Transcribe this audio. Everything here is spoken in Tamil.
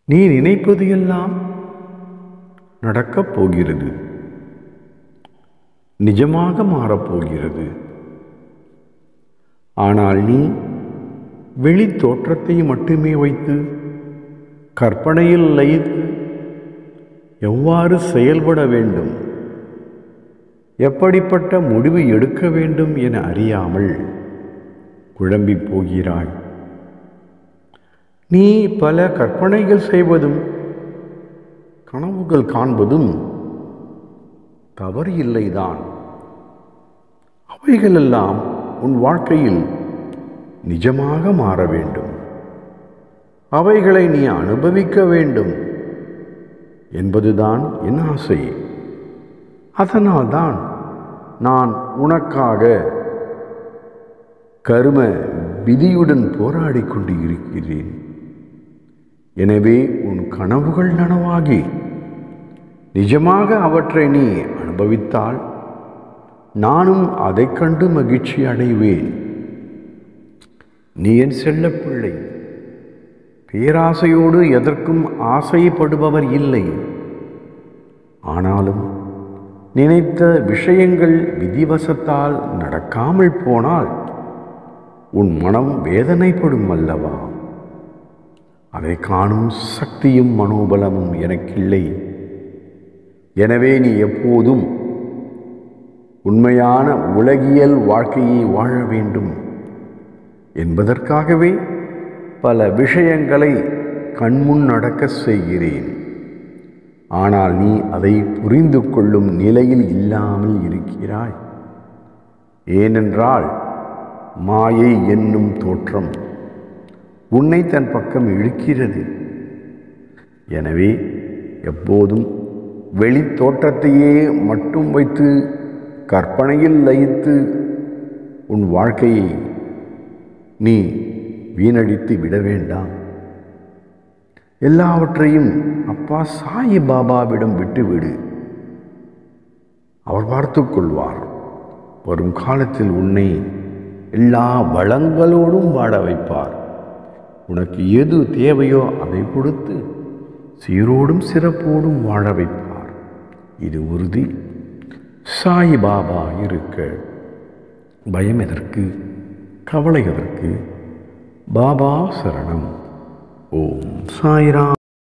நீ நினைப்பது எல்லாம் நடக்கப் போகிறது நிஜமாக மாறப்போகிறது ஆனால் நீ வெளி தோற்றத்தை மட்டுமே வைத்து கற்பனையில் லயித்து எவ்வாறு செயல்பட வேண்டும் எப்படிப்பட்ட முடிவு எடுக்க வேண்டும் என அறியாமல் குழம்பி போகிறாய் நீ பல கற்பனைகள் செய்வதும் கனவுகள் காண்பதும் தவறு இல்லைதான் அவைகளெல்லாம் உன் வாழ்க்கையில் நிஜமாக மாற வேண்டும் அவைகளை நீ அனுபவிக்க வேண்டும் என்பதுதான் என் ஆசை அதனால்தான் நான் உனக்காக கரும விதியுடன் போராடி கொண்டு இருக்கிறேன் எனவே உன் கனவுகள் நனவாகி நிஜமாக அவற்றை நீ அனுபவித்தால் நானும் அதைக் கண்டு மகிழ்ச்சி அடைவேன் நீ என் செல்லப்பிள்ளை பேராசையோடு எதற்கும் ஆசைப்படுபவர் இல்லை ஆனாலும் நினைத்த விஷயங்கள் விதிவசத்தால் நடக்காமல் போனால் உன் மனம் வேதனைப்படும் அல்லவா அதை காணும் சக்தியும் மனோபலமும் எனக்கில்லை எனவே நீ எப்போதும் உண்மையான உலகியல் வாழ்க்கையை வாழ வேண்டும் என்பதற்காகவே பல விஷயங்களை கண்முன் நடக்க செய்கிறேன் ஆனால் நீ அதை புரிந்து கொள்ளும் நிலையில் இல்லாமல் இருக்கிறாய் ஏனென்றால் மாயை என்னும் தோற்றம் உன்னை தன் பக்கம் இழுக்கிறது எனவே எப்போதும் வெளி தோற்றத்தையே மட்டும் வைத்து கற்பனையில் லயித்து உன் வாழ்க்கையை நீ வீணடித்து விட வேண்டாம் எல்லாவற்றையும் அப்பா சாயி பாபாவிடம் விட்டுவிடு அவர் பார்த்துக் கொள்வார் வரும் காலத்தில் உன்னை எல்லா வளங்களோடும் வாழ வைப்பார் உனக்கு எது தேவையோ அதை கொடுத்து சீரோடும் சிறப்போடும் வாழ வைப்பார் இது உறுதி சாய் பாபா இருக்க பயம் எதற்கு கவலை எதற்கு பாபா சரணம் ஓம் சாய்ராம்